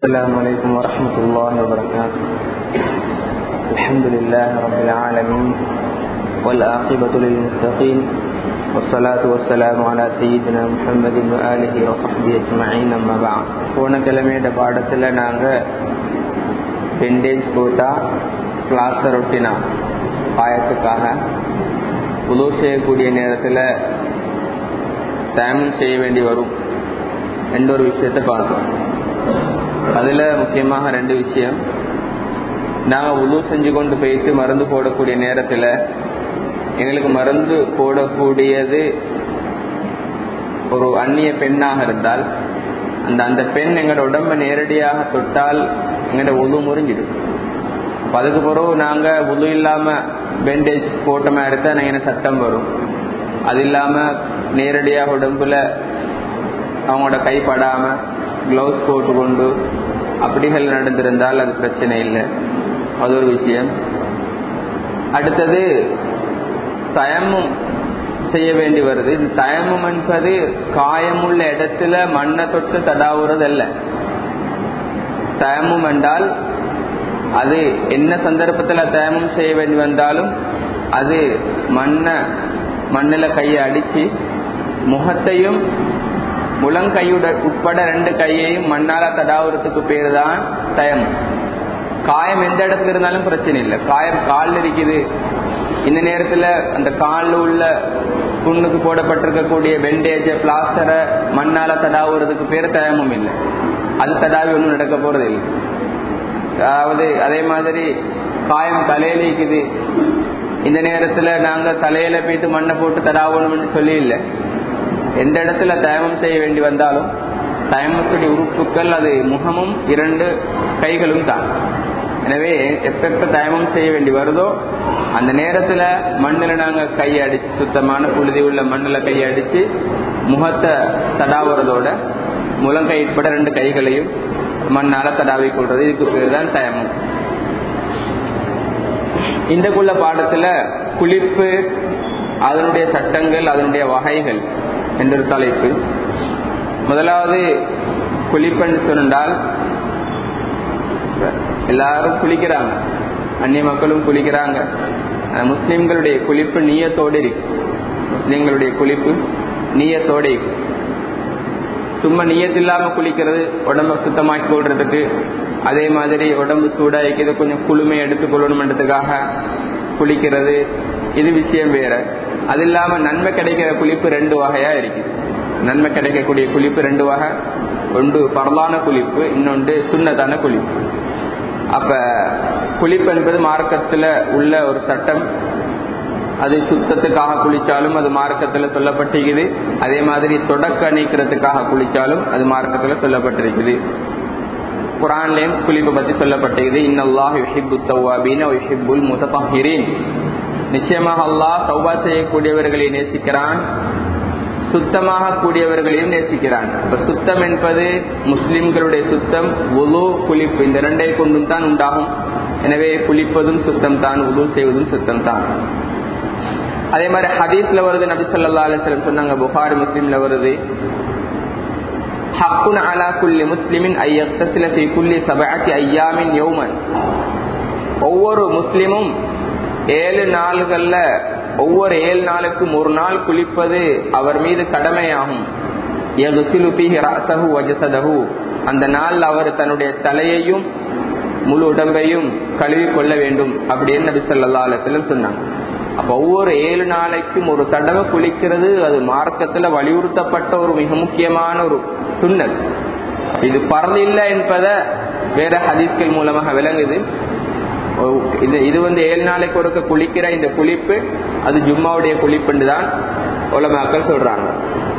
السلام عليكم ورحمة الله وبركاته الحمد لله رب العالمين والآقبة للمتقين والصلاة والسلام على سيدنا محمد وآله وصحبه أجمعين أما بعد போன கிழமையோட பாடத்தில் நாங்கள் பெண்டேஜ் போட்டா பிளாஸ்டர் ஒட்டினா காயத்துக்காக உதவு செய்யக்கூடிய நேரத்தில் தயமம் செய்ய வேண்டி வரும் என்ற ஒரு விஷயத்தை பார்த்தோம் அதில் முக்கியமாக ரெண்டு விஷயம் நாங்கள் உதவு செஞ்சு கொண்டு போயிட்டு மருந்து போடக்கூடிய நேரத்தில் எங்களுக்கு மருந்து போடக்கூடியது ஒரு அந்நிய பெண்ணாக இருந்தால் அந்த அந்த பெண் எங்களோட உடம்பை நேரடியாக தொட்டால் எங்களோட உது முறிஞ்சிடும் அப்போ அதுக்கு பிறகு நாங்கள் உது இல்லாமல் பேண்டேஜ் போட்ட மாதிரி இருந்தால் நாங்கள் சத்தம் வரும் அது இல்லாமல் நேரடியாக உடம்புல அவங்களோட கைப்படாமல் க்ளவுஸ் போட்டுக்கொண்டு அப்படிகள் நடந்திருந்தால் அது பிரச்சனை இல்லை அது ஒரு விஷயம் அடுத்தது தயமும் செய்ய வேண்டி வருது இது தயமும் என்பது காயமுள்ள இடத்துல மண்ணை தொட்டு தடாவுறது அல்ல தயமும் என்றால் அது என்ன சந்தர்ப்பத்தில் தயமும் செய்ய வேண்டி வந்தாலும் அது மண்ணை மண்ணில் கையை அடித்து முகத்தையும் முழங்கையுட உட்பட ரெண்டு கையையும் மண்ணால தடாவுறதுக்கு பேர் தான் தயமம் காயம் எந்த இடத்துல இருந்தாலும் பிரச்சனை இல்லை காயம் காலில் இருக்குது இந்த நேரத்தில் அந்த காலில் உள்ள புண்ணுக்கு போடப்பட்டிருக்கக்கூடிய பெண்டேஜை பிளாஸ்டரை மண்ணால தடாவுறதுக்கு பேர் தயமும் இல்லை அது தடாவி ஒன்றும் நடக்க போறது இல்லை அதாவது அதே மாதிரி காயம் தலையில இருக்குது இந்த நேரத்தில் நாங்கள் தலையில போயிட்டு மண்ணை போட்டு தடாவணும்னு சொல்லி இல்லை எந்த இடத்துல தயமம் செய்ய வேண்டி வந்தாலும் தயமத்துடைய உறுப்புகள் அது முகமும் இரண்டு கைகளும் தான் எனவே எப்ப தயமம் செய்ய வேண்டி வருதோ அந்த நேரத்தில் மண்ணில் நாங்கள் கையை அடித்து சுத்தமான புழுதி உள்ள மண்ணில் கையை அடித்து முகத்தை தடாவுறதோட முழங்கை உட்பட ரெண்டு கைகளையும் மண்ணால் தடாவி கொள்றது இதுக்கு பேர் தான் தயமம் இந்தக்குள்ள பாடத்தில் குளிப்பு அதனுடைய சட்டங்கள் அதனுடைய வகைகள் என்ற தலைப்பு முதலாவது குளிப்பென்று சொன்னால் எல்லாரும் குளிக்கிறாங்க அந்நிய மக்களும் குளிக்கிறாங்க முஸ்லிம்களுடைய குளிப்பு நீயத்தோடு இருக்கு முஸ்லிம்களுடைய குளிப்பு நீயத்தோடு இருக்கு சும்மா நீயத்தில்லாம குளிக்கிறது உடம்ப சுத்தமாக்கி கொள்றதுக்கு அதே மாதிரி உடம்பு சூடாக்கிது கொஞ்சம் குளுமை எடுத்துக்கொள்ளணும்ன்றதுக்காக குளிக்கிறது இது விஷயம் வேற அது இல்லாம நன்மை கிடைக்கிற குளிப்பு ரெண்டு வகையா இருக்கு நன்மை கிடைக்கக்கூடிய குளிப்பு ரெண்டு வகை ஒன்று பரலான குளிப்பு இன்னொன்று சுண்ணதான குளிப்பு அப்ப குளிப்பு என்பது மார்க்கத்துல உள்ள ஒரு சட்டம் அது சுத்தத்துக்காக குளிச்சாலும் அது மார்க்கத்துல சொல்லப்பட்டிருக்குது அதே மாதிரி தொடக்க நீக்கிறதுக்காக குளிச்சாலும் அது மார்க்கத்துல சொல்லப்பட்டிருக்குது குரான்லேயும் குளிப்பு பத்தி சொல்லப்பட்டிருக்குது இன்னல்லாஹ் யுஹிப்பு தவ்வாபீன் யுஹிப்புல் முத்தஹிரீன் நிச்சயமாக அல்லாஹ் தௌபா செய்யக்கூடியவர்களை நேசிக்கிறான் சுத்தமாக கூடியவர்களையும் நேசிக்கிறான் இப்ப சுத்தம் என்பது முஸ்லிம்களுடைய சுத்தம் உலு குளிப்பு இந்த இரண்டை கொண்டும் தான் உண்டாகும் எனவே குளிப்பதும் சுத்தம் தான் உலு செய்வதும் சுத்தம் தான் அதே மாதிரி ஹதீஸ்ல வருது நபி சொல்லா அலிஸ்லம் சொன்னாங்க புகாரி முஸ்லீம்ல வருது ஹக்குன் அலா குல்லி முஸ்லிமின் ஐயக்தசில ஃபி குல்லி சபஅத்தி ஐயாமின் யௌமன் ஒவ்வொரு முஸ்லிமும் ஏழு நாள்கள்ல ஒவ்வொரு ஏழு நாளுக்கும் ஒரு நாள் குளிப்பது அவர் மீது கடமையாகும் அந்த நாள் அவர் தன்னுடைய தலையையும் முழு உடம்பையும் கழுவி கொள்ள வேண்டும் அப்படின்னு நபி சொல்லா அலுவலம் சொன்னாங்க அப்ப ஒவ்வொரு ஏழு நாளைக்கும் ஒரு தடவை குளிக்கிறது அது மார்க்கத்துல வலியுறுத்தப்பட்ட ஒரு மிக முக்கியமான ஒரு சுண்ணல் இது பரதில்லை என்பதை வேற ஹதீஸ்கள் மூலமாக விளங்குது இது இது வந்து ஏழு நாளைக்கு ஒருக்க குளிக்கிற இந்த குளிப்பு அது ஜும்மாவுடைய குளிப்புன்னு தான் உலமாக்கள் சொல்றாங்க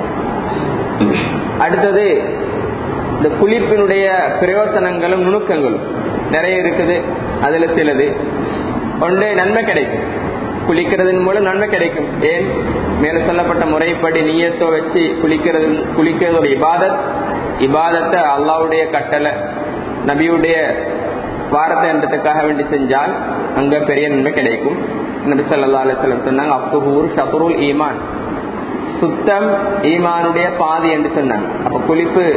அடுத்தது இந்த குளிப்பினுடைய பிரயோசனங்களும் நுணுக்கங்களும் நிறைய இருக்குது அதுல சிலது ஒன்று நன்மை கிடைக்கும் குளிக்கிறதன் மூலம் நன்மை கிடைக்கும் ஏன் மேல சொல்லப்பட்ட முறைப்படி நீயத்தோ வச்சு குளிக்கிறது குளிக்கிறது ஒரு இபாதத் இபாதத்தை அல்லாவுடைய கட்டளை நபியுடைய வாரத்தை என்றதுக்காக வேண்டி செஞ்சால் அங்க பெரிய நன்மை கிடைக்கும் நபி சொல்லா அலிஸ்லம் சொன்னாங்க அப்துஹூர் ஷத்ருல் ஈமான் சுத்தம் ஈமானுடைய பாதி என்று சொன்னாங்க அப்ப குளிப்பு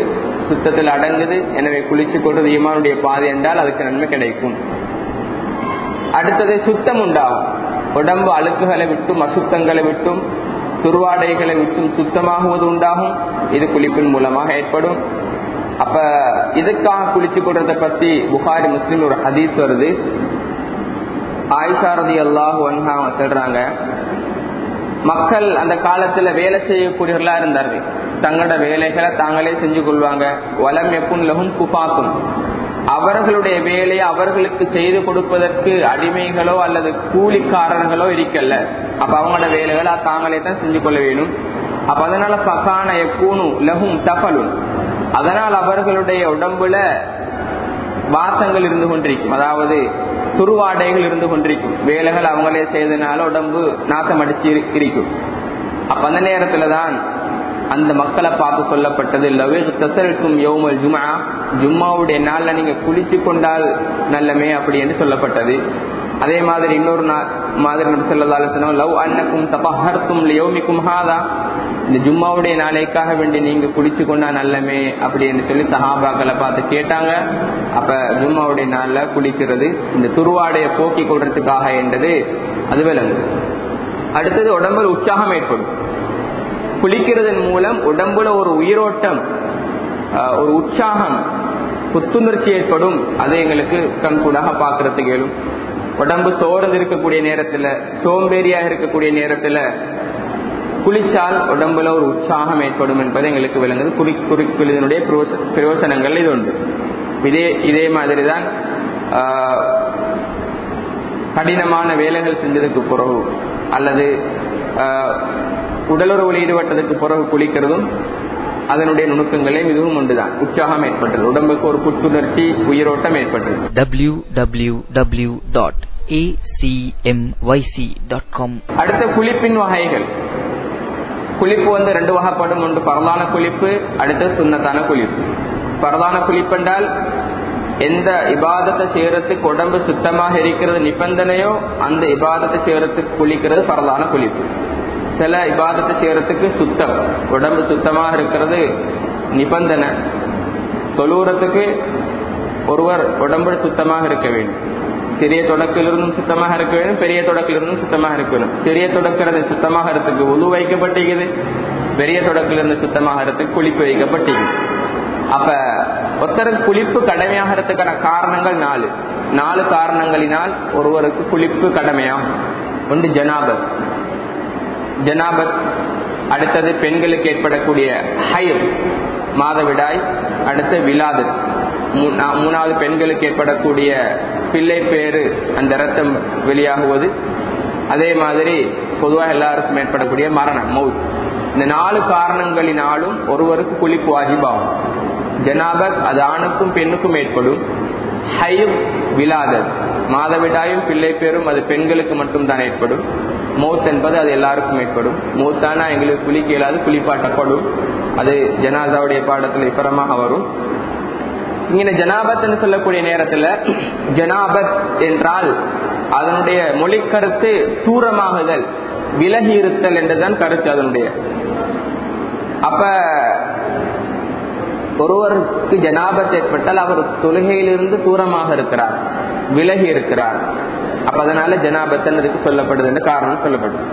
சுத்தத்தில் அடங்குது எனவே குளிச்சு கொள்றது ஈமானுடைய பாதை என்றால் அதுக்கு நன்மை கிடைக்கும் அடுத்தது சுத்தம் உண்டாகும் உடம்பு அழுக்குகளை விட்டும் அசுத்தங்களை விட்டும் துருவாடைகளை விட்டும் சுத்தமாகுவது உண்டாகும் இது குளிப்பின் மூலமாக ஏற்படும் அப்ப இதுக்காக குளிச்சு கொள்றத பத்தி புகாரி முஸ்லிம் ஒரு ஹதீஸ் வருது ஆயிஷாரதி அல்லாஹு அவங்க சொல்றாங்க மக்கள் அந்த காலத்துல வேலை செய்யக்கூடியவர்களா இருந்தார்கள் தங்களோட வேலைகளை தாங்களே செஞ்சு கொள்வாங்க வலம் எப்பும் லகும் குபாக்கும் அவர்களுடைய வேலையை அவர்களுக்கு செய்து கொடுப்பதற்கு அடிமைகளோ அல்லது கூலிக்காரர்களோ இருக்கல்ல அப்ப அவங்களோட வேலைகளை தாங்களே தான் செஞ்சு கொள்ள வேணும் அப்ப அதனால பகான எப்பூனு லகும் தகலும் அதனால் அவர்களுடைய உடம்புல வாசங்கள் இருந்து கொண்டிருக்கும் அதாவது துருவாடைகள் இருந்து கொண்டிருக்கும் வேலைகள் அவங்களே செய்தனால உடம்பு நாசம் அடிச்சு இருக்கும் அப்ப அந்த நேரத்துல தான் அந்த மக்களை பார்த்து சொல்லப்பட்டது லவேகும் யோமல் ஜுமா ஜும்மாவுடைய நாள்ல நீங்க குளிச்சு கொண்டால் நல்லமே அப்படி என்று சொல்லப்பட்டது அதே மாதிரி இன்னொரு மாதிரி நம்ம சொல்லலாம் லவ் அன்னக்கும் தபஹர்த்தும் யோமிக்கும் ஹாதா இந்த ஜும்மாவுடைய நாளைக்காக வேண்டி நீங்க குளிச்சு கொண்டா நல்லமே அப்படின்னு சொல்லி சஹாபாக்களை பார்த்து கேட்டாங்க அப்ப ஜும்மாவுடைய நாள்ல குளிக்கிறது இந்த துருவாடைய போக்கி கொள்றதுக்காக என்றது அது விலங்கு அடுத்தது உடம்புல உற்சாகம் ஏற்படும் குளிக்கிறதன் மூலம் உடம்புல ஒரு உயிரோட்டம் ஒரு உற்சாகம் புத்துணர்ச்சி ஏற்படும் அது எங்களுக்கு கண்கூடாக பார்க்கறதுக்கு இயலும் உடம்பு சோர்ந்து இருக்கக்கூடிய நேரத்துல சோம்பேறியாக இருக்கக்கூடிய நேரத்துல குளிச்சால் உடம்புல ஒரு உற்சாகம் ஏற்படும் என்பது எங்களுக்கு விளங்குது குறி குறிக்குழுதனுடைய பிரயோசனங்கள் இது உண்டு இதே இதே மாதிரி தான் கடினமான வேலைகள் செஞ்சதுக்கு பிறகு அல்லது உடலுறவில் ஈடுபட்டதற்கு பிறகு குளிக்கிறதும் அதனுடைய நுணுக்கங்களே இதுவும் ஒன்றுதான் உற்சாகம் ஏற்பட்டது உடம்புக்கு ஒரு புத்துணர்ச்சி உயிரோட்டம் ஏற்பட்டது www.acmyc.com அடுத்த குளிப்பின் வகைகள் குளிப்பு வந்து ரெண்டு வகைப்படும் ஒன்று பரதான குளிப்பு அடுத்து சுண்ணத்தான குளிப்பு பரதான குளிப்பு என்றால் எந்த இபாதத்தை செய்யறதுக்கு உடம்பு சுத்தமாக இருக்கிறது நிபந்தனையோ அந்த இபாதத்தை செய்யறதுக்கு குளிக்கிறது பரதான குளிப்பு சில இபாதத்தை செய்யறதுக்கு சுத்தம் உடம்பு சுத்தமாக இருக்கிறது நிபந்தனை தொழுவுறத்துக்கு ஒருவர் உடம்பு சுத்தமாக இருக்க வேண்டும் சிறிய தொடக்கிலிருந்தும் சுத்தமாக இருக்க வேண்டும் பெரிய தொடக்கிலிருந்தும் சுத்தமாக இருக்க வேண்டும் சிறிய தொடக்கிறது சுத்தமாக இருக்கிறதுக்கு உழு வைக்கப்பட்டிருக்குது பெரிய தொடக்கிலிருந்து சுத்தமாக இருக்கிறதுக்கு குளிப்பு வைக்கப்பட்டிருக்குது அப்ப ஒருத்தருக்கு குளிப்பு கடமையாகிறதுக்கான காரணங்கள் நாலு நாலு காரணங்களினால் ஒருவருக்கு குளிப்பு கடமையாகும் ஒன்று ஜனாபத் ஜனாபத் அடுத்தது பெண்களுக்கு ஏற்படக்கூடிய ஹயர் மாதவிடாய் அடுத்து விலாதத் மூணாவது பெண்களுக்கு ஏற்படக்கூடிய பிள்ளை பேரு அந்த ரத்தம் வெளியாகுவது அதே மாதிரி பொதுவாக எல்லாருக்கும் ஏற்படக்கூடிய மரணம் மவுத் இந்த நாலு காரணங்களினாலும் ஒருவருக்கு குளிப்பு வாஜிபாகும் ஜனாபத் அது ஆணுக்கும் பெண்ணுக்கும் ஏற்படும் ஹைப் விலாதத் மாதவிடாயும் பிள்ளை பேரும் அது பெண்களுக்கு மட்டும் தான் ஏற்படும் மௌத் என்பது அது எல்லாருக்கும் ஏற்படும் மௌத்தானா எங்களுக்கு குளிக்க இயலாது குளிப்பாட்டப்படும் அது ஜனாதாவுடைய பாடத்தில் விபரமாக வரும் இங்க ஜனாபத் சொல்லக்கூடிய நேரத்துல ஜனாபத் என்றால் அதனுடைய மொழி கருத்து தூரமாகுதல் விலகி இருத்தல் என்றுதான் கருத்து அதனுடைய அப்ப ஒருவருக்கு ஜனாபத் ஏற்பட்டால் அவர் தொழுகையிலிருந்து தூரமாக இருக்கிறார் விலகி இருக்கிறார் அப்ப அதனால ஜனாபத்தன் இதுக்கு சொல்லப்படுது என்று காரணம் சொல்லப்படுது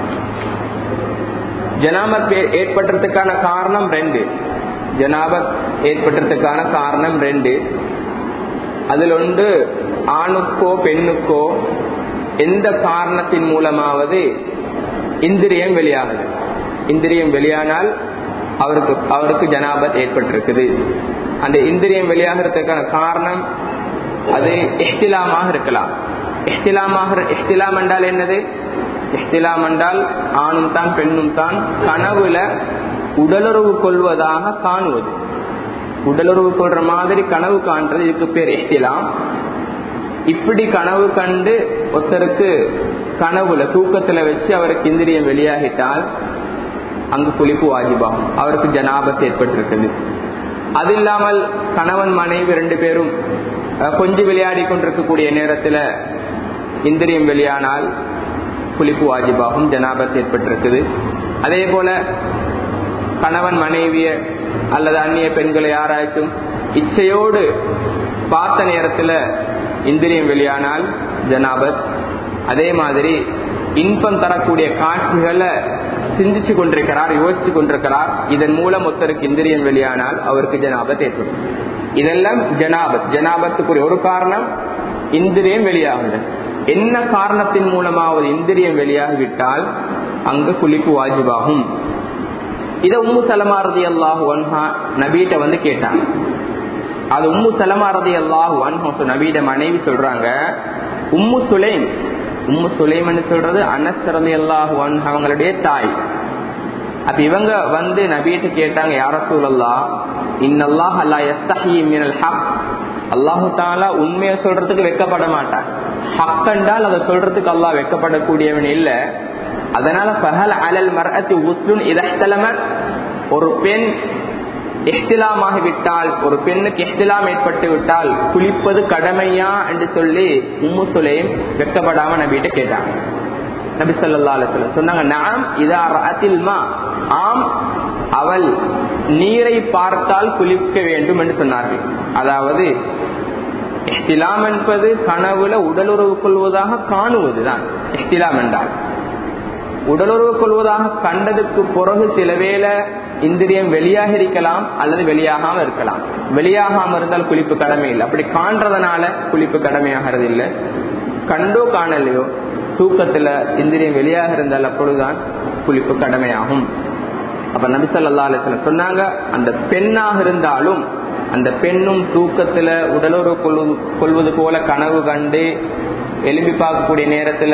ஜனாபத் ஏற்பட்டதுக்கான காரணம் ரெண்டு ஜனாபத் ஏற்பட்டதுக்கான காரணம் ரெண்டு அதில் ஒன்று ஆணுக்கோ பெண்ணுக்கோ எந்த காரணத்தின் மூலமாவது இந்திரியம் வெளியாகுது இந்திரியம் வெளியானால் அவருக்கு அவருக்கு ஜனாபத் ஏற்பட்டிருக்குது அந்த இந்திரியம் வெளியாகிறதுக்கான காரணம் அது எஹ்திலாமாக இருக்கலாம் எஹ்திலாமாக எஹ்திலாம் என்றால் என்னது எஹ்திலாம் என்றால் ஆணும் தான் பெண்ணும் தான் கனவுல உடலுறவு கொள்வதாக காணுவது உடலுறவு கொள்ற மாதிரி கனவு காண்றது இதுக்கு பேர் எஹ்திலாம் இப்படி கனவு கண்டு ஒருத்தருக்கு கனவுல தூக்கத்துல வச்சு அவருக்கு இந்திரியம் வெளியாகிட்டால் அங்கு குளிப்பு வாஜிபாகும் அவருக்கு ஜனாபத் ஏற்பட்டிருக்குது அது இல்லாமல் கணவன் மனைவி ரெண்டு பேரும் கொஞ்சம் விளையாடி கொண்டிருக்கக்கூடிய நேரத்துல இந்திரியம் வெளியானால் குளிப்பு வாஜிபாகும் ஜனாபத் ஏற்பட்டிருக்குது அதே போல கணவன் மனைவிய அல்லது அந்நிய பெண்களை யாராச்சும் இச்சையோடு பார்த்த நேரத்துல இந்திரியம் வெளியானால் ஜனாபத் அதே மாதிரி இன்பம் தரக்கூடிய காட்சிகளை சிந்திச்சு கொண்டிருக்கிறார் யோசிச்சு கொண்டிருக்கிறார் இதன் மூலம் ஒருத்தருக்கு இந்திரியம் வெளியானால் அவருக்கு ஜனாபத் ஏற்படும் இதெல்லாம் ஜனாபத் ஜனாபத்துக்குரிய ஒரு காரணம் இந்திரியம் வெளியாகுது என்ன காரணத்தின் மூலமாவது இந்திரியம் வெளியாகிவிட்டால் அங்க குளிப்பு வாஜிபாகும் இத உம்மு சலமாரதி அல்லாஹு அன்ஹா நபீட்ட வந்து கேட்டாங்க அது உம்மு சலமாரதி அல்லாஹு அன்ஹா நபீட மனைவி சொல்றாங்க உம்மு சுலைம் உம்மு சுலைம்னு சொல்றது அனசரதி அல்லாஹு அன்ஹா அவங்களுடைய தாய் அப்ப இவங்க வந்து நபீட்டு கேட்டாங்க யார சூழல்லா இன்னல்லாஹ் அல்லா எஸ்தஹி மினல் ஹக் அல்லாஹு தாலா உண்மையை சொல்றதுக்கு வெக்கப்பட மாட்டான் ஹக் என்றால் அதை சொல்றதுக்கு அல்லாஹ் வெக்கப்படக்கூடியவன் இல்ல அதனால பகல் அலல் மரத்தி உஸ்லுன் இதலம ஒரு பெண் எஹ்திலாமாகி விட்டால் ஒரு பெண்ணுக்கு எஹ்திலாம் ஏற்பட்டு விட்டால் குளிப்பது கடமையா என்று சொல்லி உம்மு சுலேம் வெக்கப்படாம நபிகிட்ட கேட்டாங்க நபி சொல்லா அலுவலம் சொன்னாங்க நாம் இதா ரத்தில்மா ஆம் அவள் நீரை பார்த்தால் குளிக்க வேண்டும் என்று சொன்னார்கள் அதாவது எஹ்திலாம் என்பது கனவுல உடலுறவு கொள்வதாக காணுவதுதான் எஹ்திலாம் என்றால் உடலுறவு கொள்வதாக கண்டதுக்கு பிறகு சில வேளை இந்திரியம் வெளியாக இருக்கலாம் அல்லது வெளியாகாம இருக்கலாம் வெளியாகாம இருந்தால் குளிப்பு கடமை இல்லை அப்படி காண்றதுனால குளிப்பு கடமையாகிறது இல்லை கண்டோ காணலையோ தூக்கத்துல இந்திரியம் வெளியாக இருந்தால் அப்பொழுதுதான் குளிப்பு கடமையாகும் அப்ப நபிசல்லா அலிஸ்ல சொன்னாங்க அந்த பெண்ணாக இருந்தாலும் அந்த பெண்ணும் தூக்கத்துல உடலுறவு கொள்வது கொள்வது போல கனவு கண்டு எலும்பி பார்க்கக்கூடிய நேரத்துல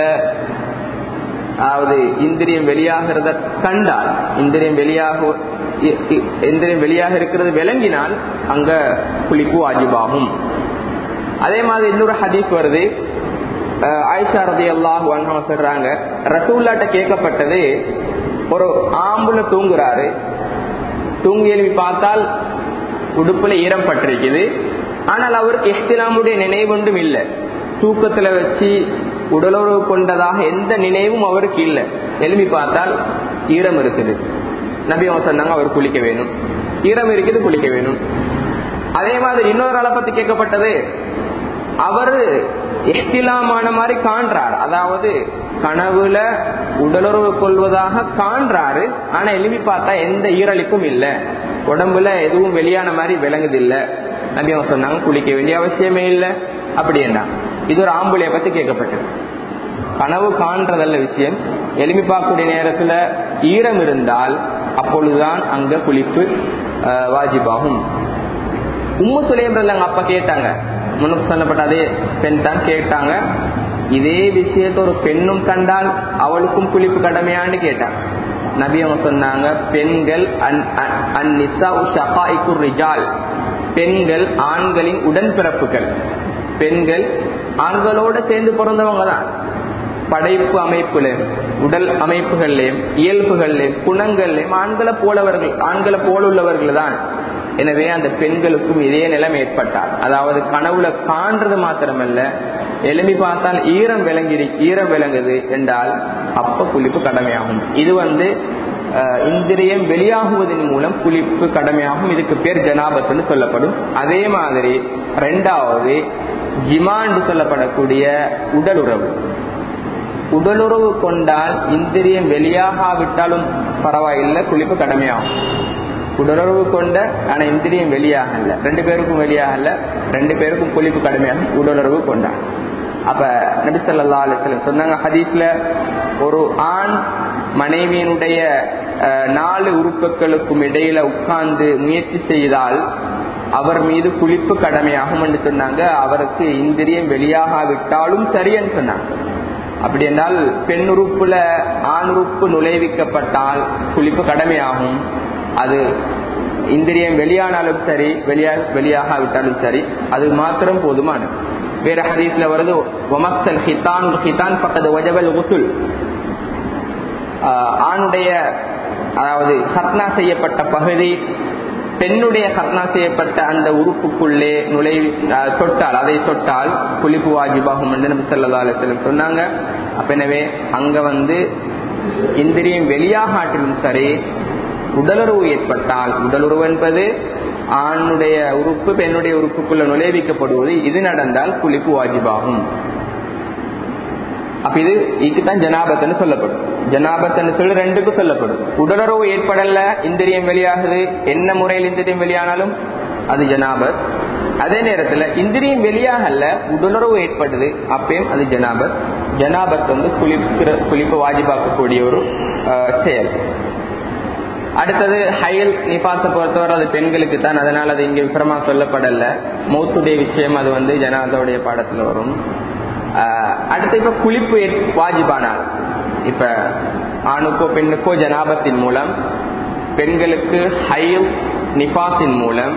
அதாவது இந்திரியம் வெளியாகிறத கண்டால் இந்திரியம் வெளியாக இந்திரியம் வெளியாக இருக்கிறது விளங்கினால் அங்க குளிப்பு வாஜிபாகும் அதே மாதிரி இன்னொரு ஹதீஸ் வருது ஆயிஷா ரதி அல்லாஹ் சொல்றாங்க ரசூல்லாட்ட கேட்கப்பட்டது ஒரு ஆம்புல தூங்குறாரு தூங்கி எழுப்பி பார்த்தால் உடுப்புல ஈரம் பட்டிருக்குது ஆனால் அவருக்கு எஸ்திலாமுடைய நினைவொன்றும் இல்லை தூக்கத்துல வச்சு உடலுறவு கொண்டதாக எந்த நினைவும் அவருக்கு இல்லை எழுப்பி பார்த்தால் ஈரம் இருக்குது நபி அவங்க சொன்னாங்க அவர் குளிக்க வேணும் ஈரம் இருக்குது குளிக்க வேணும் அதே மாதிரி இன்னொரு ஆளை பத்தி கேட்கப்பட்டது அவரு எஹ்திலாமான மாதிரி காண்றார் அதாவது கனவுல உடலுறவு கொள்வதாக காண்றாரு ஆனா எழுப்பி பார்த்தா எந்த ஈரழிப்பும் இல்லை உடம்புல எதுவும் வெளியான மாதிரி விளங்குது இல்ல நபி அவங்க சொன்னாங்க குளிக்க வேண்டிய அவசியமே இல்லை அப்படி என்ன இது ஒரு ஆம்புலைய பத்தி கேட்கப்பட்டது கனவு காண்றதல்ல விஷயம் எலும்பி பார்க்கக்கூடிய நேரத்துல ஈரம் இருந்தால் அப்பொழுதுதான் அங்க குளிப்பு வாஜிபாகும் உம்மு சுலேம் அப்ப கேட்டாங்க முன்னுக்கு சொல்லப்பட்ட அதே பெண் தான் கேட்டாங்க இதே விஷயத்த ஒரு பெண்ணும் கண்டால் அவளுக்கும் குளிப்பு கடமையான்னு கேட்டாங்க நபி அவங்க சொன்னாங்க பெண்கள் ரிஜால் பெண்கள் ஆண்களின் உடன்பிறப்புகள் பெண்கள் ஆண்களோட சேர்ந்து பிறந்தவங்க தான் படைப்பு அமைப்புலையும் உடல் அமைப்புகள்லையும் இயல்புகள்லையும் குணங்கள்லையும் ஆண்களை போலவர்கள் ஆண்களை போல உள்ளவர்கள் தான் எனவே அந்த பெண்களுக்கும் இதே நிலம் ஏற்பட்டார் அதாவது கனவுல காண்றது மாத்திரமல்ல எலும்பி பார்த்தால் ஈரம் விளங்கி ஈரம் விளங்குது என்றால் அப்ப குளிப்பு கடமையாகும் இது வந்து இந்திரியம் வெளியாகுவதன் மூலம் குளிப்பு கடமையாகும் இதுக்கு பேர் ஜனாபத்துன்னு சொல்லப்படும் அதே மாதிரி ரெண்டாவது ஜிமாண்டு சொல்லப்படக்கூடிய உடலுறவு உடலுறவு கொண்டால் இந்திரியம் வெளியாகாவிட்டாலும் பரவாயில்லை குளிப்பு கடமையாகும் உடலுறவு கொண்ட ஆனா இந்திரியம் வெளியாகல ரெண்டு பேருக்கும் வெளியாகல ரெண்டு பேருக்கும் குளிப்பு கடுமையாகும் உடலுறவு கொண்டான் அப்ப நபிசல்லா அலிஸ்லம் சொன்னாங்க ஹதீஸ்ல ஒரு ஆண் மனைவியினுடைய நாலு உறுப்புகளுக்கும் இடையில உட்கார்ந்து முயற்சி செய்தால் அவர் மீது குளிப்பு கடமையாகும் என்று சொன்னாங்க அவருக்கு இந்திரியம் வெளியாகாவிட்டாலும் சரியன்னு சொன்னாங்க அப்படி என்றால் பெண் உறுப்புல ஆண் உறுப்பு நுழைவிக்கப்பட்டால் குளிப்பு கடமையாகும் அது இந்திரியம் வெளியானாலும் சரி வெளியா வெளியாகாவிட்டாலும் சரி அது மாத்திரம் போதுமானது வேற ஹதீஸ்ல வருது ஒமக்சல் ஹிதான் ஹிதான் பக்கத்து ஒஜபல் உசுல் ஆணுடைய அதாவது ஹத்னா செய்யப்பட்ட பகுதி பெண்ணுடைய ஹத்னா செய்யப்பட்ட அந்த உறுப்புக்குள்ளே நுழை தொட்டால் அதை தொட்டால் குளிப்பு வாஜிபாகும் என்று நபி சொல்லா அலிஸ்லம் சொன்னாங்க அப்ப எனவே அங்க வந்து இந்திரியம் வெளியாகாட்டிலும் சரி உடலுறவு ஏற்பட்டால் உடலுறவு என்பது ஆணுடைய உறுப்பு பெண்ணுடைய உறுப்புக்குள்ள நுழைவிக்கப்படுவது இது நடந்தால் குளிப்பு வாஜிபாகும் அப்ப இது இதுதான் ஜனாபத்துன்னு சொல்லப்படும் ஜனாபத்துன்னு சொல்லி ரெண்டுக்கும் சொல்லப்படும் உடலுறவு ஏற்படல இந்திரியம் வெளியாகுது என்ன முறையில் இந்திரியம் வெளியானாலும் அது ஜனாபத் அதே நேரத்துல இந்திரியம் வெளியாகல உடலுறவு ஏற்படுது அப்பயும் அது ஜனாபத் ஜனாபத் வந்து குளிக்கிற குளிப்பு வாஜிபாக்கக்கூடிய ஒரு செயல் அடுத்தது ஹயல் நிபாச பொறுத்தவரை அது பெண்களுக்கு தான் அதனால அது இங்க விபரமா சொல்லப்படல மௌத்துடைய விஷயம் அது வந்து ஜனாதோடைய பாடத்துல வரும் அடுத்து இப்ப குளிப்பு வாஜிபானால் இப்ப ஆணுக்கோ பெண்ணுக்கோ ஜனாபத்தின் மூலம் பெண்களுக்கு ஹைல் நிபாசின் மூலம்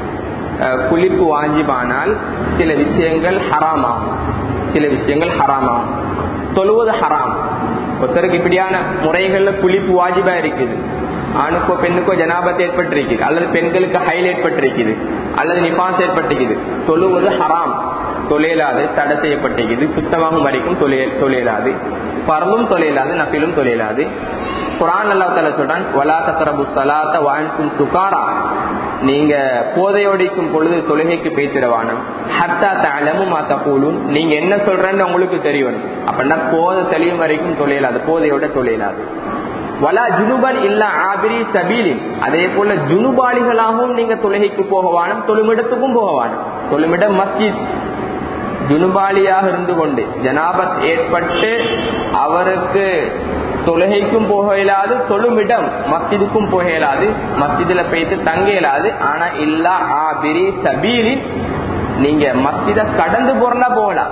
குளிப்பு வாஜிபானால் சில விஷயங்கள் ஹராமாகும் சில விஷயங்கள் ஹராமாகும் தொழுவது ஹராம் ஒருத்தருக்கு இப்படியான முறைகள்ல குளிப்பு வாஜிபா இருக்குது ஆணுக்கோ பெண்ணுக்கோ ஜனாபத் ஏற்பட்டிருக்குது அல்லது பெண்களுக்கு ஹைல் ஏற்பட்டிருக்குது அல்லது நிபாஸ் ஏற்பட்டிருக்குது தொழுவது ஹராம் தொழிலாது தடை செய்யப்பட்டிருக்குது சுத்தமாகும் வரைக்கும் தொழிலாது பரலும் தொழிலாது நப்பிலும் தொழிலாது குரான் அல்லா தலா சொல்றான் வலா தக்கரபு சலாத்த வாழ்க்கும் சுகாரா நீங்க போதையோடிக்கும் பொழுது தொழுகைக்கு பேய்த்திரவானம் ஹத்தா தலமும் தப்பூலும் நீங்க என்ன சொல்றேன்னு உங்களுக்கு தெரியணும் அப்படின்னா போதை தெளியும் வரைக்கும் தொழிலாது போதையோட தொழிலாது வலா ஜுனுபன் இல்ல ஆபிரி சபீலின் அதே போல ஜுனுபாலிகளாகவும் நீங்க தொழுகைக்கு போகவானும் தொழுமிடத்துக்கும் போகவானும் தொழுமிடம் மஸ்ஜித் ஜுனுபாலியாக இருந்து கொண்டு ஜனாபத் ஏற்பட்டு அவருக்கு தொழுகைக்கும் போக இயலாது தொழுமிடம் மஸ்ஜிதுக்கும் போக இயலாது மஸ்ஜிதுல போயிட்டு தங்க இயலாது ஆனா இல்லா ஆபிரி சபீலின் நீங்க மஸ்ஜித கடந்து போறனா போகலாம்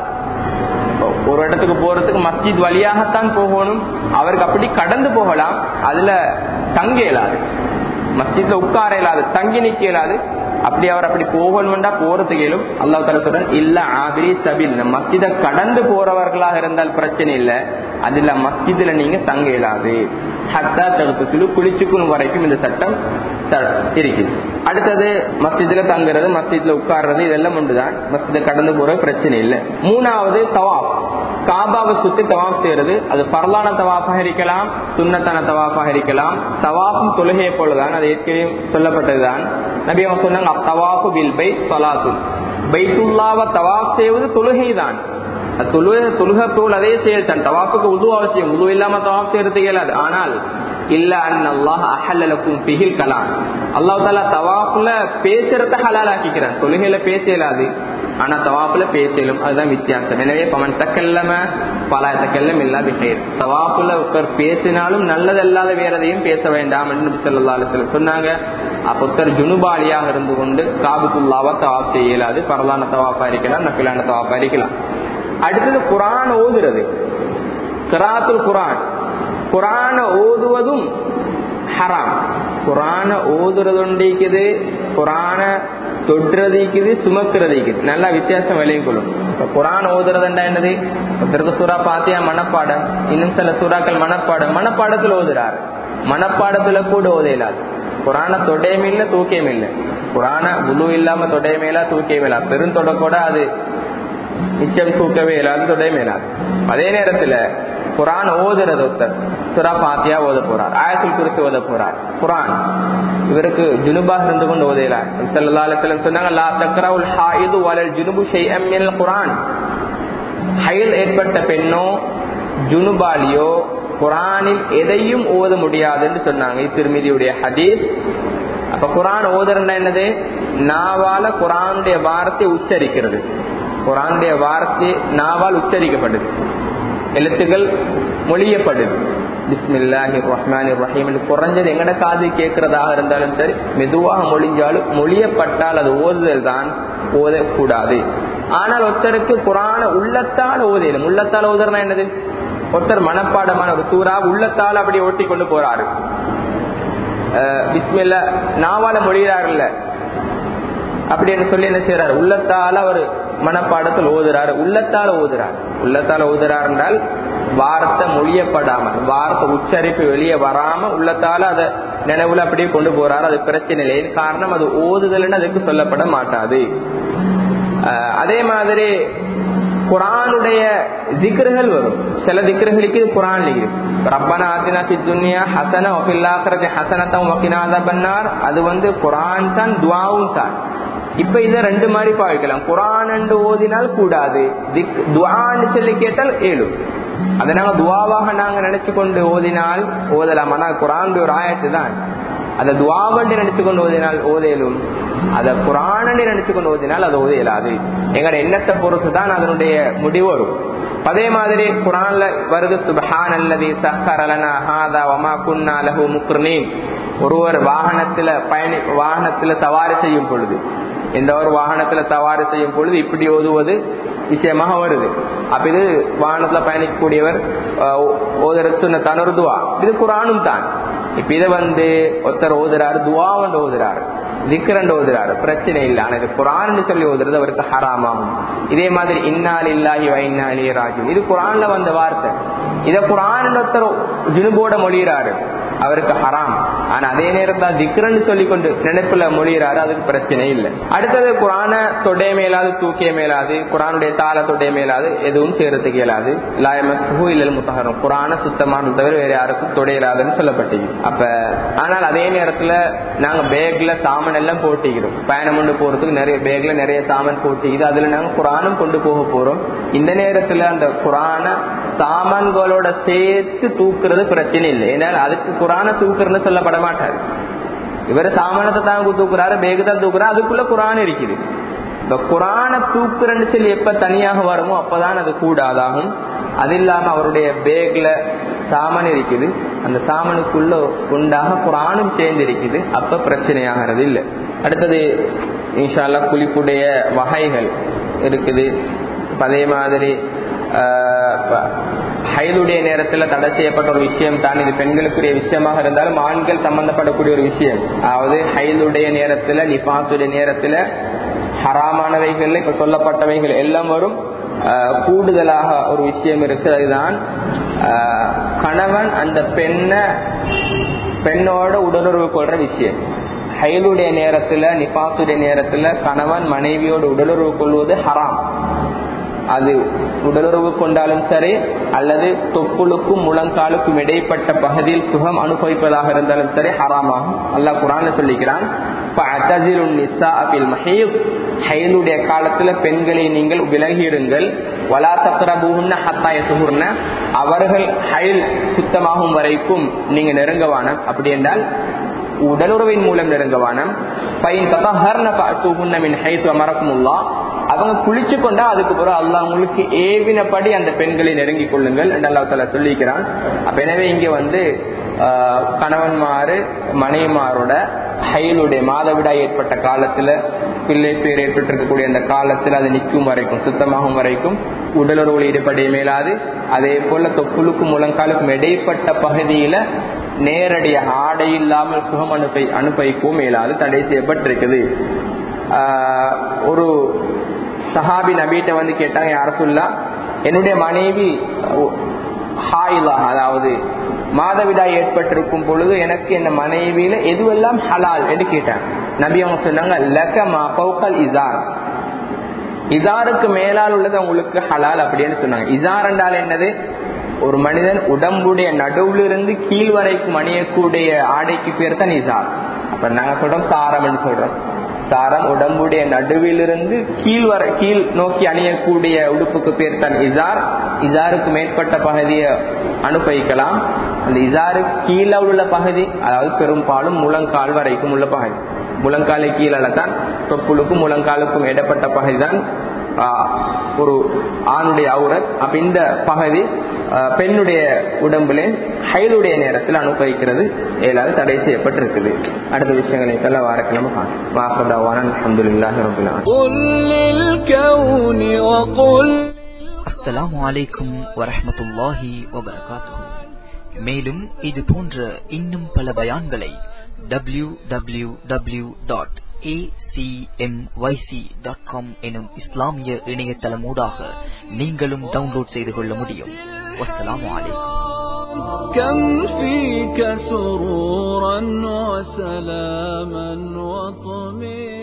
ஒரு இடத்துக்கு போறதுக்கு மஸ்ஜித் வழியாகத்தான் போகணும் அவருக்கு அப்படி கடந்து போகலாம் அதுல தங்க இயலாது மஸ்ஜித்ல உட்கார இயலாது தங்கி நிக்க இயலாது அப்படி அவர் அப்படி போகணும்டா போறதுக்கு இயலும் அல்லா தலத்துடன் இல்ல ஆபிரி சபில் மஸ்ஜித கடந்து போறவர்களாக இருந்தால் பிரச்சனை இல்லை அதுல மஸ்ஜிதுல நீங்க தங்க இயலாது ஹத்தா தடுப்பு குளிச்சுக்கணும் வரைக்கும் இந்த சட்டம் இருக்குது அடுத்தது மஸ்ஜிதுல தங்குறது மஸ்ஜித்ல உட்கார்றது இதெல்லாம் ஒன்றுதான் மஸ்ஜித கடந்து போற பிரச்சனை இல்லை மூணாவது தவாப் காபாவை சுத்தி தவாப் செய்யறது அது பரலான தவாப்பாக இருக்கலாம் சுண்ணத்தான தவாப்பாக இருக்கலாம் தவாப்பும் தொழுகையை போலதான் அது ஏற்கனவே சொல்லப்பட்டதுதான் நபி அவங்க சொன்னாங்க தவாஃபு பில் பை சலாத்து பைத்துல்லாவை தவாப் செய்வது தொழுகை தான் தொழுக தொழுக போல் அதே செயல்தான் தவாப்புக்கு உது அவசியம் உது இல்லாம தவாப் செய்யறது இயலாது ஆனால் இல்ல அன் அல்லாஹ் அஹல்லக்கும் பிகில் கலாம் அல்லாஹ் தாலா தவாப்புல பேசுறத ஹலால் ஆக்கிக்கிறான் தொழுகையில பேச இயலாது ஆனா தவாப்புல பேசலும் அதுதான் வித்தியாசம் எனவே பவன் தக்கல்லம பல தக்கல்லம் இல்லா பிஹேர் தவாப்புல ஒருத்தர் பேசினாலும் நல்லதல்லாத வேற எதையும் பேச வேண்டாம் என்று சொல்லா சொன்னாங்க அப்ப ஒருத்தர் ஜுனுபாலியாக இருந்து கொண்டு காபுக்குள்ளாவா தவாப் செய்ய இயலாது பரலான தவாப்பா இருக்கலாம் நப்பிலான தவாப்பா இருக்கலாம் அடுத்தது குரான் ஓதுறது கிராத்துல் குரான் குரான ஓதுவதும் ஹராம் குரான ஓதுறது குரான தொடுறதுக்குது சுமக்கிறதுக்குது நல்லா வித்தியாசம் விளையும் கொள்ளும் இப்ப குரான் ஓதுறதுண்டா என்னது ஒருத்தருக்கு சூறா பாத்தியா மனப்பாடம் இன்னும் சில சூறாக்கள் மனப்பாடம் மனப்பாடத்துல ஓதுறாரு மனப்பாடத்துல கூட ஓதையிலாது குரான தொடையும் இல்ல தூக்கியம் இல்ல குரான குழு இல்லாம தொடையும் இல்ல தூக்கியம் இல்ல பெருந்தொடை கூட அது நிச்சயம் தூக்கவே இல்லாது தொடையும் இல்லாது அதே நேரத்துல குரான் ஓதுறது ஒருத்தர் சுரா பாத்தியா ஓத போறார் ஆயத்தில் குறித்து ஓத போறார் குரான் இவருக்கு ஜுனுபாக இருந்து கொண்டு ஓதையிலார் செல்லலாலத்திலும் சொன்னாங்க லா தக்ரவுல் ஹாயிது வலல் ஜுனுபு ஷைஅம் மினல் குரான் ஹயல் ஏற்பட்ட பெண்ணோ ஜுனுபாலியோ குரானில் எதையும் ஓத முடியாதுன்னு சொன்னாங்க திருமதியுடைய ஹதீஸ் அப்ப குரான் ஓதுறா என்னது நாவால குரானுடைய வார்த்தை உச்சரிக்கிறது குரானுடைய வார்த்தை நாவால் உச்சரிக்கப்படுது எழுத்துக்கள் மொழியப்படுது பிஸ்மில்லாஹி ரஹ்மான் ரஹீம் குறைஞ்சது எங்கட காது கேட்கறதாக இருந்தாலும் சரி மெதுவாக மொழிஞ்சாலும் மொழியப்பட்டால் அது ஓதுதல் தான் ஓதக்கூடாது ஆனால் ஒருத்தருக்கு குரான உள்ளத்தால் ஓதையிலும் உள்ளத்தால் ஓதுறனா என்னது ஒருத்தர் மனப்பாடமான ஒரு சூறா உள்ளத்தால் அப்படி ஓட்டி கொண்டு போறாரு பிஸ்மில்ல நாவால மொழிகிறாருல்ல அப்படின்னு சொல்லி என்ன செய்யறாரு உள்ளத்தால அவர் மனப்பாடத்தில் ஓதுறாரு உள்ளத்தால ஓதுறாரு உள்ளத்தால ஓதுறாரு என்றால் வார்த்தை மொழியப்படாமல் வார்த்தை உச்சரிப்பு வெளியே வராம உள்ளத்தால அதை நினைவுல அப்படியே கொண்டு போறாரு அது பிரச்சனை இல்லை காரணம் அது ஓதுதல்னு அதுக்கு சொல்லப்பட மாட்டாது அதே மாதிரி குரானுடைய திக்ருகள் வரும் சில திக்ருகளுக்கு இது குரான் இருக்கு ரப்பனா ஆத்தினா துன்யா ஹசன ஒஃபில்லாக்கிறது ஹசனத்தம் ஒக்கினாத பண்ணார் அது வந்து குரான் தான் துவாவும் தான் இப்ப இதை ரெண்டு மாதிரி பாவிக்கலாம் குரான் என்று ஓதினால் கூடாது திக் துவான்னு சொல்லி கேட்டால் ஏழு அதை நாங்க துவாவாக நாங்க நினைச்சு கொண்டு ஓதினால் ஓதலாம் ஆனா குரான் ஒரு ஆயத்து தான் அதை துவாவண்டி நினைச்சு கொண்டு ஓதினால் ஓதையிலும் அதை குரானண்டி நினைச்சு கொண்டு ஓதினால் அது ஓதையலாது எங்களோட எண்ணத்தை பொறுத்து தான் அதனுடைய முடிவு வரும் அதே மாதிரி குரான்ல வருது சுபஹான் அல்லது சஹரலனா ஹாதா வமா குன்னா லஹு முக்ரனீன் ஒருவர் வாகனத்துல பயணி வாகனத்துல சவாரி செய்யும் பொழுது எந்த ஒரு வாகனத்துல சவாரி செய்யும் பொழுது இப்படி ஓதுவது விஷயமாக வருது அப்ப இது வாகனத்துல பயணிக்கக்கூடியவர் ஓதுறது சொன்ன தனொரு துவா இது குரானும் தான் இப்ப இதை வந்து ஒருத்தர் ஓதுறாரு துவாவண்டு ஓதுறாரு திக்ரண்டு ஓதுறாரு பிரச்சனை இல்லை ஆனா இது குரான் சொல்லி ஓதுறது அவருக்கு ஹராமாகும் இதே மாதிரி இன்னால் இல்லாஹி வைநாளி ராஜு இது குரான்ல வந்த வார்த்தை இத குரான் ஒருத்தர் ஜுனுபோட மொழிகிறாரு அவருக்கு ஹராம் ஆனா அதே நேரத்தில் திக்ரன்னு சொல்லி கொண்டு நினைப்புல மொழிகிறாரு அதுக்கு பிரச்சனை இல்லை அடுத்தது குரான தொடைய மேலாது தூக்கிய மேலாது குரானுடைய தாள தொடைய மேலாது எதுவும் செய்யறதுக்கு இயலாது லாயமு இல்லல் முத்தகரம் குரான சுத்தமானது தவிர வேற யாருக்கும் தொடையிலாதுன்னு சொல்லப்பட்டது அப்ப ஆனால் அதே நேரத்துல நாங்க பேக்ல சாமான் எல்லாம் போட்டிக்கிறோம் பயணம் கொண்டு போறதுக்கு நிறைய பேக்ல நிறைய சாமான் போட்டிக்குது அதுல நாங்க குரானும் கொண்டு போக போறோம் இந்த நேரத்துல அந்த குரான சாமான்களோட சேர்த்து தூக்குறது பிரச்சனை இல்லை ஏன்னா அதுக்கு குரான தூக்குறதுன்னு சொல்லப்பட மாட்டாரு இவர் சாமானத்தை தான் தூக்குறாரு பேகு தான் தூக்குறாரு அதுக்குள்ள குரான் இருக்குது இந்த குரான தூக்குறன்னு சொல்லி எப்ப தனியாக வருமோ அப்பதான் அது கூடாதாகும் அது இல்லாம அவருடைய பேக்ல சாமன் இருக்குது அந்த சாமனுக்குள்ள உண்டாக குரானும் சேர்ந்து இருக்குது அப்ப பிரச்சனையாகிறது இல்லை அடுத்தது இன்ஷால்லா குளிப்புடைய வகைகள் இருக்குது அதே மாதிரி ஹைலுடைய நேரத்துல தடை செய்யப்பட்ட ஒரு விஷயம் தான் இது பெண்களுக்குரிய விஷயமாக இருந்தாலும் ஆண்கள் சம்பந்தப்படக்கூடிய ஒரு விஷயம் அதாவது ஹைலுடைய நேரத்துல நிபாசுடைய நேரத்துல ஹராமானவைகள் இப்ப சொல்லப்பட்டவைகள் எல்லாம் வரும் கூடுதலாக ஒரு விஷயம் இருக்கு அதுதான் கணவன் அந்த பெண்ணை பெண்ணோட உடலுறவு கொள்ற விஷயம் ஹைலுடைய நேரத்துல நிபாசுடைய நேரத்துல கணவன் மனைவியோடு உடலுறவு கொள்வது ஹராம் அது உடலுறவு கொண்டாலும் சரி அல்லது தொப்புளுக்கும் முழங்காலுக்கும் இடைப்பட்ட பகுதியில் சுகம் அனுபவிப்பதாக இருந்தாலும் சரி ஹராமாகும் அல்லாஹ் குரான் சொல்லிக்கிறான் ஹைலுடைய காலத்துல பெண்களை நீங்கள் விலகிடுங்கள் வலா தக்ரபூன்னு ஹத்தாய சுகுர்ன அவர்கள் ஹைல் சுத்தமாகும் வரைக்கும் நீங்க நெருங்கவானம் அப்படி என்றால் உடலுறவின் மூலம் நெருங்கவானம் பையன் தத்தாஹர்னமின் ஹைத்து அமரக்குமுல்லா அவங்க குளிச்சு கொண்டா அதுக்கு பிறகு அல்லா உங்களுக்கு ஏவினபடி அந்த பெண்களை நெருங்கிக் கொள்ளுங்கள் என்று அல்லா தலா சொல்லிக்கிறான் அப்ப எனவே இங்க வந்து கணவன்மாரு மனைவிமாரோட ஹைலுடைய மாதவிடாய் ஏற்பட்ட காலத்துல பிள்ளை பேர் ஏற்பட்டிருக்கக்கூடிய அந்த காலத்துல அது நிற்கும் வரைக்கும் சுத்தமாகும் வரைக்கும் உடலுறவு ஈடுபடைய மேலாது அதே போல தொப்புளுக்கும் முழங்காலுக்கும் இடைப்பட்ட பகுதியில நேரடியாக ஆடை இல்லாமல் சுகம் அனுப்பை அனுப்பைக்கும் மேலாது தடை செய்யப்பட்டிருக்குது ஒரு சஹாபி நபீட்ட வந்து கேட்டாங்க யார சொல்லா என்னுடைய மனைவி ஹாயிலா அதாவது மாதவிடாய் ஏற்பட்டிருக்கும் பொழுது எனக்கு என்ன மனைவியில எதுவெல்லாம் ஹலால் என்று கேட்டாங்க நபி அவங்க சொன்னாங்க லக்கமா பௌக்கல் இசார் இசாருக்கு மேலால் உள்ளது உங்களுக்கு ஹலால் அப்படின்னு சொன்னாங்க இசார் என்றால் என்னது ஒரு மனிதன் உடம்புடைய நடுவுல இருந்து கீழ் வரைக்கும் அணியக்கூடிய ஆடைக்கு பேர் தான் இசார் அப்ப நாங்க சொல்றோம் சாரம் சொல்றோம் சாரம் உடம்புடைய நடுவிலிருந்து கீழ் வர கீழ் நோக்கி அணியக்கூடிய உடுப்புக்கு பேர் தான் இசார் இசாருக்கு மேற்பட்ட பகுதியை அனுபவிக்கலாம் அந்த இசாருக்கு கீழே உள்ள பகுதி அதாவது பெரும்பாலும் முழங்கால் வரைக்கும் உள்ள பகுதி முழங்காலை கீழே தான் தொப்புளுக்கும் முழங்காலுக்கும் இடப்பட்ட பகுதி தான் ஒரு ஆணுடைய அவுரத் அப்ப இந்த பகுதி பெண்ணுடைய உடம்புல ஹைலுடைய நேரத்தில் அனுபவிக்கிறது ஏழாவது தடை செய்யப்பட்டிருக்குது அடுத்த விஷயங்களை சொல்ல வாரக்கிழமை வாசதாவான அஹமதுல்லாஹி அஸ்ஸலாமு அலைக்கும் வரஹ்மத்துல்லாஹி வபரகாத்துஹு மேலும் இது போன்ற இன்னும் பல பயான்களை W W W dot acmyc.com எனும் இஸ்லாமிய இணையதளமூடாக நீங்களும் டவுன்லோட் செய்து கொள்ள முடியும் வஸ்ஸலாமு அலைக்கும் كم فيك سرورا وسلاما وطمئنا